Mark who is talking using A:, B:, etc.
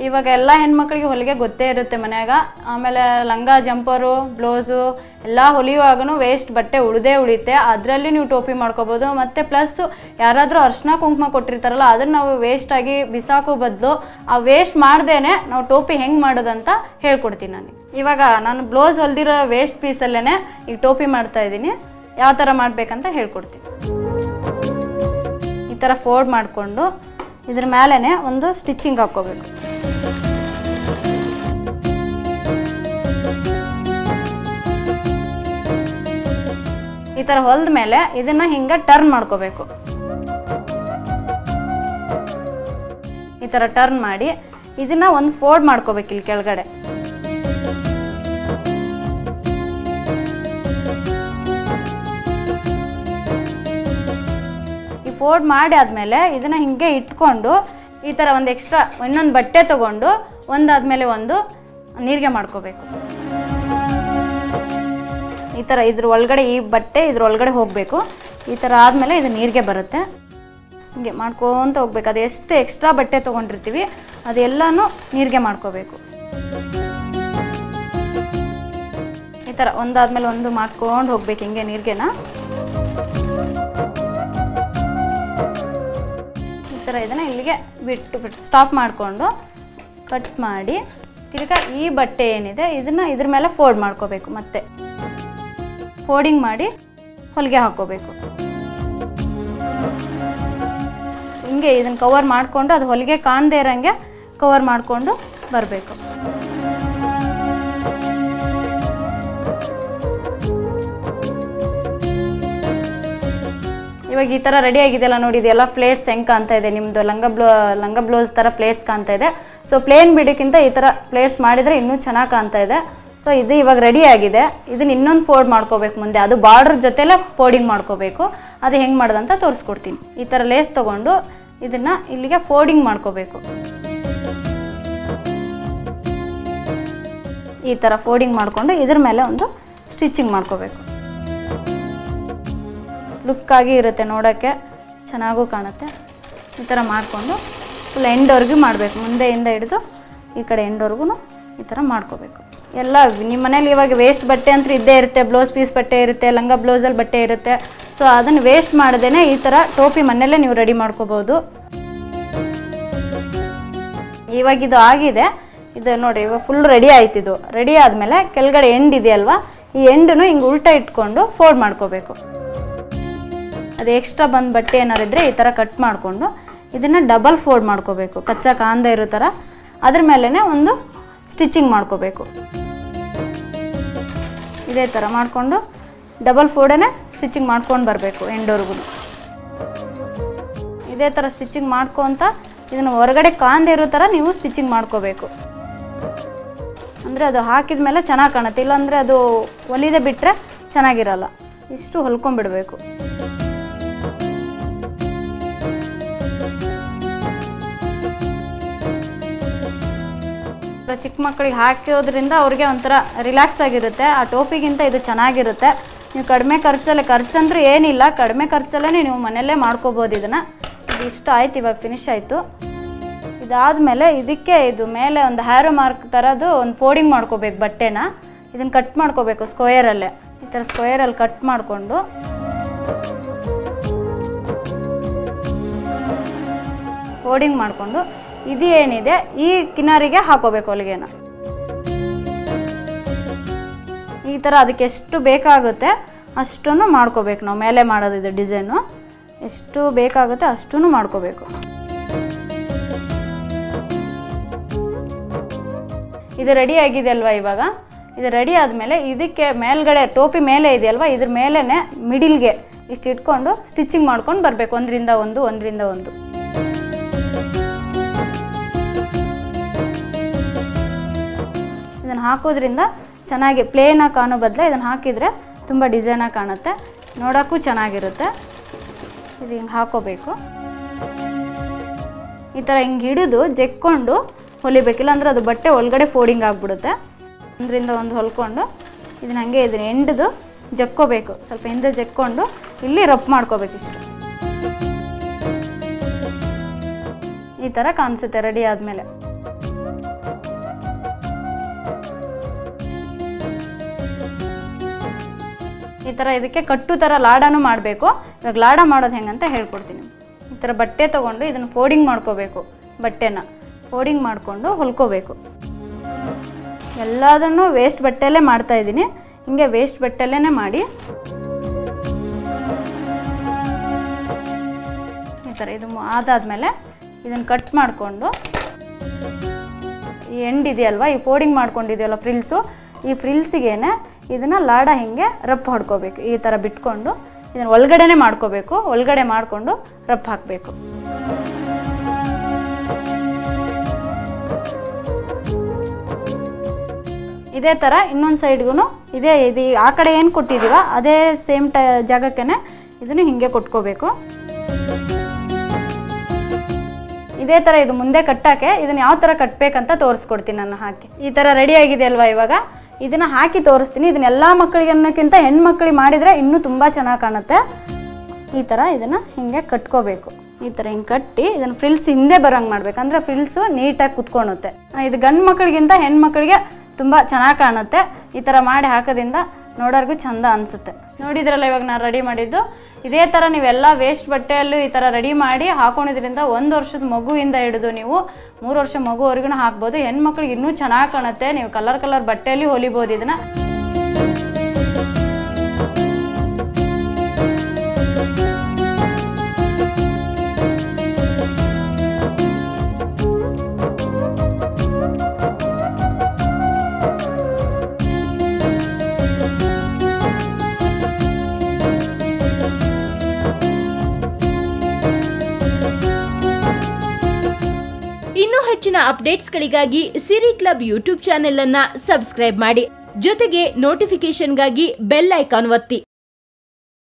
A: ಇವಾಗ ಎಲ್ಲ ಹೆಣ್ಮಕ್ಳಿಗೆ ಹೊಲಿಗೆ ಗೊತ್ತೇ ಇರುತ್ತೆ ಮನ್ಯಾಗ ಆಮೇಲೆ ಲಂಗ ಜಂಪರು ಬ್ಲೌಸು ಎಲ್ಲ ಹೊಲಿಯುವಾಗೂ ವೇಸ್ಟ್ ಬಟ್ಟೆ ಉಳಿದೇ ಉಳಿಯುತ್ತೆ ಅದರಲ್ಲಿ ನೀವು ಟೋಪಿ ಮಾಡ್ಕೋಬೋದು ಮತ್ತು ಪ್ಲಸ್ ಯಾರಾದರೂ ಅರ್ಶಿನ ಕುಂಕುಮ ಕೊಟ್ಟಿರ್ತಾರಲ್ಲ ಅದನ್ನು ನಾವು ವೇಸ್ಟ್ ಆಗಿ ಬಿಸಾಕೋ ಬದಲು ಆ ವೇಸ್ಟ್ ಮಾಡ್ದೇನೆ ನಾವು ಟೋಪಿ ಹೆಂಗೆ ಮಾಡೋದಂತ ಹೇಳ್ಕೊಡ್ತೀನಿ ನಾನು ಇವಾಗ ನಾನು ಬ್ಲೌಸ್ ಹೊಲ್ದಿರೋ ವೇಸ್ಟ್ ಪೀಸಲ್ಲೇ ಈಗ ಟೋಪಿ ಮಾಡ್ತಾ ಇದ್ದೀನಿ ಯಾವ ಥರ ಮಾಡಬೇಕಂತ ಹೇಳ್ಕೊಡ್ತೀನಿ ಈ ಥರ ಫೋಲ್ಡ್ ಮಾಡಿಕೊಂಡು ಇದ್ರ ಮೇಲೇ ಒಂದು ಸ್ಟಿಚಿಂಗ್ ಹಾಕ್ಕೋಬೇಕು ಈ ಥರ ಹೊಲ್ದ ಮೇಲೆ ಇದನ್ನು ಹಿಂಗೆ ಟರ್ನ್ ಮಾಡ್ಕೋಬೇಕು ಈ ಥರ ಟರ್ನ್ ಮಾಡಿ ಇದನ್ನು ಒಂದು ಫೋಲ್ಡ್ ಮಾಡ್ಕೋಬೇಕು ಇಲ್ಲಿ ಕೆಳಗಡೆ ಈ ಫೋಲ್ಡ್ ಮಾಡಿ ಆದಮೇಲೆ ಇದನ್ನು ಹಿಂಗೆ ಇಟ್ಕೊಂಡು ಈ ಥರ ಒಂದು ಎಕ್ಸ್ಟ್ರಾ ಇನ್ನೊಂದು ಬಟ್ಟೆ ತೊಗೊಂಡು ಒಂದಾದ್ಮೇಲೆ ಒಂದು ನೀರಿಗೆ ಮಾಡ್ಕೋಬೇಕು ಈ ಥರ ಇದ್ರ ಒಳಗಡೆ ಈ ಬಟ್ಟೆ ಇದ್ರ ಒಳಗಡೆ ಹೋಗಬೇಕು ಈ ಥರ ಆದಮೇಲೆ ಇದು ನೀರಿಗೆ ಬರುತ್ತೆ ಹಿಂಗೆ ಮಾಡ್ಕೊತ ಹೋಗ್ಬೇಕು ಅದು ಎಷ್ಟು ಎಕ್ಸ್ಟ್ರಾ ಬಟ್ಟೆ ತೊಗೊಂಡಿರ್ತೀವಿ ಅದೆಲ್ಲನೂ ನೀರಿಗೆ ಮಾಡ್ಕೋಬೇಕು ಈ ಥರ ಒಂದಾದ್ಮೇಲೆ ಒಂದು ಮಾಡ್ಕೊಂಡು ಹೋಗ್ಬೇಕು ಹಿಂಗೆ ನೀರಿಗೆನ ಈ ಥರ ಇದನ್ನು ಇಲ್ಲಿಗೆ ಬಿಟ್ಟು ಬಿಟ್ಟು ಸ್ಟಾಪ್ ಮಾಡಿಕೊಂಡು ಕಟ್ ಮಾಡಿ ತಿರ್ಗಾ ಈ ಬಟ್ಟೆ ಏನಿದೆ ಇದನ್ನು ಇದ್ರ ಮೇಲೆ ಫೋಲ್ಡ್ ಮಾಡ್ಕೋಬೇಕು ಮತ್ತೆ ಫೋಲ್ಡಿಂಗ್ ಮಾಡಿ ಹೊಲಿಗೆ ಹಾಕ್ಕೋಬೇಕು ಹಿಂಗೆ ಇದನ್ನು ಕವರ್ ಮಾಡಿಕೊಂಡು ಅದು ಹೊಲಿಗೆ ಕಾಣದೇ ಇರೋಂಗೆ ಕವರ್ ಮಾಡಿಕೊಂಡು ಬರಬೇಕು ಇವಾಗ ಈ ಥರ ರೆಡಿ ಆಗಿದೆಯಲ್ಲ ನೋಡಿ ಇದೆಲ್ಲ ಪ್ಲೇಟ್ಸ್ ಹೆಂಗೆ ಕಾಣ್ತಾ ಇದೆ ನಿಮ್ಮದು ಲಂಗ ಬ್ಲೌ ಲಂಗ ಬ್ಲೌಸ್ ಥರ ಪ್ಲೇಟ್ಸ್ ಕಾಣ್ತಾ ಇದೆ ಸೊ ಪ್ಲೇನ್ ಬಿಡೋಕ್ಕಿಂತ ಈ ಥರ ಪ್ಲೇಟ್ಸ್ ಮಾಡಿದರೆ ಇನ್ನೂ ಚೆನ್ನಾಗಿ ಕಾಣ್ತಾ ಇದೆ ಸೊ ಇದು ಇವಾಗ ರೆಡಿ ಆಗಿದೆ ಇದನ್ನ ಇನ್ನೊಂದು ಫೋಲ್ಡ್ ಮಾಡ್ಕೋಬೇಕು ಮುಂದೆ ಅದು ಬಾರ್ಡ್ರ್ ಜೊತೆಲೆ ಫೋಲ್ಡಿಂಗ್ ಮಾಡ್ಕೋಬೇಕು ಅದು ಹೆಂಗೆ ಮಾಡೋದಂತ ತೋರಿಸ್ಕೊಡ್ತೀನಿ ಈ ಥರ ಲೇಸ್ ತೊಗೊಂಡು ಇದನ್ನು ಇಲ್ಲಿಗೆ ಫೋಲ್ಡಿಂಗ್ ಮಾಡ್ಕೋಬೇಕು ಈ ಥರ ಫೋಲ್ಡಿಂಗ್ ಮಾಡಿಕೊಂಡು ಇದ್ರ ಮೇಲೆ ಒಂದು ಸ್ಟಿಚಿಂಗ್ ಮಾಡ್ಕೋಬೇಕು ಲುಕ್ಕಾಗಿ ಇರುತ್ತೆ ನೋಡೋಕ್ಕೆ ಚೆನ್ನಾಗೂ ಕಾಣುತ್ತೆ ಈ ಥರ ಮಾಡಿಕೊಂಡು ಫುಲ್ ಎಂಡ್ವರೆಗೂ ಮಾಡಬೇಕು ಮುಂದೆಯಿಂದ ಹಿಡಿದು ಈ ಕಡೆ ಎಂಡ್ವರೆಗೂ ಈ ಥರ ಮಾಡ್ಕೋಬೇಕು ಎಲ್ಲ ನಿಮ್ಮ ಮನೇಲಿ ಇವಾಗ ವೇಸ್ಟ್ ಬಟ್ಟೆ ಅಂತ ಇದ್ದೇ ಇರುತ್ತೆ ಬ್ಲೌಸ್ ಪೀಸ್ ಬಟ್ಟೆ ಇರುತ್ತೆ ಲಂಗ ಬ್ಲೌಸಲ್ಲಿ ಬಟ್ಟೆ ಇರುತ್ತೆ ಸೊ ಅದನ್ನು ವೇಸ್ಟ್ ಮಾಡ್ದೇ ಈ ಥರ ಟೋಪಿ ಮನೆಯಲ್ಲೇ ನೀವು ರೆಡಿ ಮಾಡ್ಕೋಬೋದು ಇವಾಗ ಇದು ಆಗಿದೆ ಇದು ನೋಡಿ ಇವಾಗ ಫುಲ್ ರೆಡಿ ಆಯ್ತು ಇದು ರೆಡಿ ಆದಮೇಲೆ ಕೆಳಗಡೆ ಎಂಡ್ ಇದೆಯಲ್ವಾ ಈ ಎಂಡನ್ನು ಹಿಂಗೆ ಉಲ್ಟಾ ಇಟ್ಕೊಂಡು ಫೋಲ್ಡ್ ಮಾಡ್ಕೋಬೇಕು ಅದು ಎಕ್ಸ್ಟ್ರಾ ಬಂದು ಬಟ್ಟೆ ಏನಾರು ಇದ್ದರೆ ಈ ಥರ ಕಟ್ ಮಾಡಿಕೊಂಡು ಇದನ್ನು ಡಬಲ್ ಫೋಲ್ಡ್ ಮಾಡ್ಕೋಬೇಕು ಕಚ್ಚಾ ಕಾಂದ ಇರೋ ಥರ ಅದ್ರ ಮೇಲೇ ಒಂದು ಸ್ಟಿಚಿಂಗ್ ಮಾಡ್ಕೋಬೇಕು ಇದೇ ಥರ ಮಾಡಿಕೊಂಡು ಡಬಲ್ ಫೋಲ್ಡೇ ಸ್ಟಿಚಿಂಗ್ ಮಾಡ್ಕೊಂಡು ಬರಬೇಕು ಎಂಡವರೆಗೂ ಇದೇ ಥರ ಸ್ಟಿಚಿಂಗ್ ಮಾಡ್ಕೊತ ಇದನ್ನು ಹೊರಗಡೆ ಕಾಂದೆ ಇರೋ ಥರ ನೀವು ಸ್ಟಿಚಿಂಗ್ ಮಾಡ್ಕೋಬೇಕು ಅಂದರೆ ಅದು ಹಾಕಿದ ಮೇಲೆ ಚೆನ್ನಾಗಿ ಕಾಣುತ್ತೆ ಇಲ್ಲಾಂದರೆ ಅದು ಒಲಿದೆ ಬಿಟ್ಟರೆ ಚೆನ್ನಾಗಿರಲ್ಲ ಇಷ್ಟು ಹೊಲ್ಕೊಂಡ್ಬಿಡ್ಬೇಕು ಚಿಕ್ಕ ಮಕ್ಕಳಿಗೆ ಹಾಕೋದ್ರಿಂದ ಅವ್ರಿಗೆ ಒಂಥರ ರಿಲ್ಯಾಕ್ಸ್ ಆಗಿರುತ್ತೆ ಆ ಟೋಪಿಗಿಂತ ಇದು ಚೆನ್ನಾಗಿರುತ್ತೆ ನೀವು ಕಡಿಮೆ ಖರ್ಚಲ್ಲೇ ಖರ್ಚಂದ್ರೂ ಏನಿಲ್ಲ ಕಡಿಮೆ ಖರ್ಚಲ್ಲೇ ನೀವು ಮನೆಯಲ್ಲೇ ಮಾಡ್ಕೋಬೋದು ಇದನ್ನು ಇದು ಇಷ್ಟ ಆಯ್ತು ಇವಾಗ ಫಿನಿಶ್ ಆಯಿತು ಇದಾದಮೇಲೆ ಇದಕ್ಕೆ ಇದು ಮೇಲೆ ಒಂದು ಹ್ಯಾರೋ ಮಾರ್ಕ್ ಥರದ್ದು ಒಂದು ಫೋಲ್ಡಿಂಗ್ ಮಾಡ್ಕೋಬೇಕು ಬಟ್ಟೆನ ಇದನ್ನು ಕಟ್ ಮಾಡ್ಕೋಬೇಕು ಸ್ಕ್ವಯರಲ್ಲೇ ಈ ಥರ ಸ್ಕ್ವಯರಲ್ಲಿ ಕಟ್ ಮಾಡಿಕೊಂಡು ಫೋಲ್ಡಿಂಗ್ ಮಾಡಿಕೊಂಡು ಇದು ಏನಿದೆ ಈ ಕಿನಾರಿಗೆ ಹಾಕೋಬೇಕು ಹೊಲಿಗೆನ ಈ ಥರ ಅದಕ್ಕೆ ಎಷ್ಟು ಬೇಕಾಗುತ್ತೆ ಅಷ್ಟನ್ನು ಮಾಡ್ಕೋಬೇಕು ನಾವು ಮೇಲೆ ಮಾಡೋದಿದೆ ಡಿಸೈನು ಎಷ್ಟು ಬೇಕಾಗುತ್ತೆ ಅಷ್ಟೂ ಮಾಡ್ಕೋಬೇಕು ಇದು ರೆಡಿ ಆಗಿದೆ ಅಲ್ವಾ ಇವಾಗ ಇದು ರೆಡಿ ಆದಮೇಲೆ ಇದಕ್ಕೆ ಮೇಲ್ಗಡೆ ಟೋಪಿ ಮೇಲೆ ಇದೆಯಲ್ವಾ ಇದ್ರ ಮೇಲೇ ಮಿಡಿಲ್ಗೆ ಇಷ್ಟು ಇಟ್ಕೊಂಡು ಸ್ಟಿಚಿಂಗ್ ಮಾಡ್ಕೊಂಡು ಬರಬೇಕು ಒಂದರಿಂದ ಒಂದು ಒಂದರಿಂದ ಒಂದು ಇದನ್ನು ಹಾಕೋದ್ರಿಂದ ಚೆನ್ನಾಗಿ ಪ್ಲೇನಾಗಿ ಕಾಣೋ ಬದಲು ಇದನ್ನು ಹಾಕಿದರೆ ತುಂಬ ಡಿಸೈನಾಗಿ ಕಾಣುತ್ತೆ ನೋಡೋಕ್ಕೂ ಚೆನ್ನಾಗಿರುತ್ತೆ ಇದು ಹಿಂಗೆ ಹಾಕೋಬೇಕು ಈ ಥರ ಹಿಂಗೆ ಹಿಡಿದು ಜಕ್ಕೊಂಡು ಹೊಲಿಬೇಕಿಲ್ಲ ಅಂದರೆ ಅದು ಬಟ್ಟೆ ಒಳಗಡೆ ಫೋಲ್ಡಿಂಗ್ ಆಗಿಬಿಡುತ್ತೆ ಒಂದರಿಂದ ಒಂದು ಹೊಲ್ಕೊಂಡು ಇದನ್ನ ಹಾಗೆ ಇದನ್ನ ಎಂಡ್ದು ಜಕ್ಕೋಬೇಕು ಸ್ವಲ್ಪ ಹಿಂದೆ ಜಕ್ಕೊಂಡು ಇಲ್ಲಿ ರಫ್ ಮಾಡ್ಕೋಬೇಕು ಇಷ್ಟು ಈ ಥರ ಕಾಣಿಸುತ್ತೆ ರೆಡಿ ಆದಮೇಲೆ ಈ ಥರ ಇದಕ್ಕೆ ಕಟ್ಟು ಥರ ಲಾಡನೂ ಮಾಡಬೇಕು ಇವಾಗ ಲಾಡ ಮಾಡೋದು ಹೆಂಗಂತ ಹೇಳ್ಕೊಡ್ತೀನಿ ಈ ಥರ ಬಟ್ಟೆ ತೊಗೊಂಡು ಇದನ್ನು ಫೋಲ್ಡಿಂಗ್ ಮಾಡ್ಕೋಬೇಕು ಬಟ್ಟೆನ ಫೋಲ್ಡಿಂಗ್ ಮಾಡಿಕೊಂಡು ಹೊಲ್ಕೋಬೇಕು ಎಲ್ಲದನ್ನು ವೇಸ್ಟ್ ಬಟ್ಟೆಯಲ್ಲೇ ಮಾಡ್ತಾ ಇದ್ದೀನಿ ಹಿಂಗೆ ವೇಸ್ಟ್ ಬಟ್ಟೆಲ್ಲೇ ಮಾಡಿ ಈ ಥರ ಇದು ಆದಾದಮೇಲೆ ಇದನ್ನು ಕಟ್ ಮಾಡಿಕೊಂಡು ಈ ಎಂಡ್ ಇದೆಯಲ್ವಾ ಈ ಫೋಲ್ಡಿಂಗ್ ಮಾಡ್ಕೊಂಡಿದೆಯಲ್ಲ ಫ್ರಿಲ್ಸು ಈ ಫ್ರಿಲ್ಸಿಗೇನೆ ಇದನ್ನು ಲಾಡ ಹಿಂಗೆ ರಫ್ ಹೊಡ್ಕೋಬೇಕು ಈ ಥರ ಬಿಟ್ಕೊಂಡು ಇದನ್ನು ಒಳಗಡೆನೆ ಮಾಡ್ಕೋಬೇಕು ಒಳಗಡೆ ಮಾಡಿಕೊಂಡು ರಫ್ ಹಾಕಬೇಕು ಇದೇ ಥರ ಇನ್ನೊಂದು ಸೈಡ್ಗೂ ಇದೇ ಇದು ಆ ಕಡೆ ಏನು ಕೊಟ್ಟಿದ್ದೀವ ಅದೇ ಸೇಮ್ ಟ ಜಾಗಕ್ಕೆ ಇದನ್ನು ಹಿಂಗೆ ಕೊಟ್ಕೋಬೇಕು ಇದೇ ಥರ ಇದು ಮುಂದೆ ಕಟ್ಟಕ್ಕೆ ಇದನ್ನ ಯಾವ ಥರ ಕಟ್ಟಬೇಕಂತ ತೋರಿಸ್ಕೊಡ್ತೀನಿ ನಾನು ಹಾಕಿ ಈ ಥರ ರೆಡಿ ಆಗಿದೆ ಅಲ್ವಾ ಇವಾಗ ಇದನ್ನು ಹಾಕಿ ತೋರಿಸ್ತೀನಿ ಇದನ್ನ ಎಲ್ಲ ಮಕ್ಕಳಿಗೆ ಅನ್ನೋಕ್ಕಿಂತ ಹೆಣ್ಮಕ್ಳಿಗೆ ಮಾಡಿದರೆ ಇನ್ನೂ ತುಂಬ ಚೆನ್ನಾಗಿ ಕಾಣುತ್ತೆ ಈ ಥರ ಇದನ್ನು ಹಿಂಗೆ ಕಟ್ಕೋಬೇಕು ಈ ಥರ ಹಿಂಗೆ ಕಟ್ಟಿ ಇದನ್ನು ಫ್ರಿಲ್ಸ್ ಹಿಂದೆ ಬರೋಂಗೆ ಮಾಡ್ಬೇಕು ಅಂದರೆ ಫ್ರಿಲ್ಸು ನೀಟಾಗಿ ಕುತ್ಕೊಳುತ್ತೆ ಇದು ಗಂಡು ಮಕ್ಕಳಿಗಿಂತ ಹೆಣ್ಮಕ್ಳಿಗೆ ತುಂಬ ಚೆನ್ನಾಗಿ ಕಾಣುತ್ತೆ ಈ ಥರ ಮಾಡಿ ಹಾಕೋದ್ರಿಂದ ನೋಡೋರ್ಗೂ ಚಂದ ಅನಿಸುತ್ತೆ ನೋಡಿದ್ರಲ್ಲ ಇವಾಗ ನಾನು ರೆಡಿ ಮಾಡಿದ್ದು ಇದೇ ಥರ ನೀವೆಲ್ಲ ವೇಸ್ಟ್ ಬಟ್ಟೆಯಲ್ಲೂ ಈ ಥರ ರೆಡಿ ಮಾಡಿ ಹಾಕೊಂಡಿದ್ರಿಂದ ಒಂದು ವರ್ಷದ ಮಗುವಿಂದ ಹಿಡಿದು ನೀವು ಮೂರು ವರ್ಷ ಮಗುವರೆಗೂ ಹಾಕ್ಬೋದು ಹೆಣ್ಮಕ್ಳಿಗೆ ಇನ್ನೂ ಚೆನ್ನಾಗಿ ಕಾಣುತ್ತೆ ನೀವು ಕಲರ್ ಕಲರ್ ಬಟ್ಟೆಯಲ್ಲಿ ಹೊಲಿಬೋದು ಇದನ್ನು
B: ಇನ್ನೂ ಹೆಚ್ಚಿನ ಅಪ್ಡೇಟ್ಸ್ಗಳಿಗಾಗಿ ಸಿರಿ ಕ್ಲಬ್ ಯೂಟ್ಯೂಬ್ ಚಾನೆಲ್ ಅನ್ನ ಸಬ್ಸ್ಕ್ರೈಬ್ ಮಾಡಿ ಜೊತೆಗೆ ನೋಟಿಫಿಕೇಶನ್ಗಾಗಿ ಬೆಲ್ ಐಕಾನ್ ಒತ್ತಿ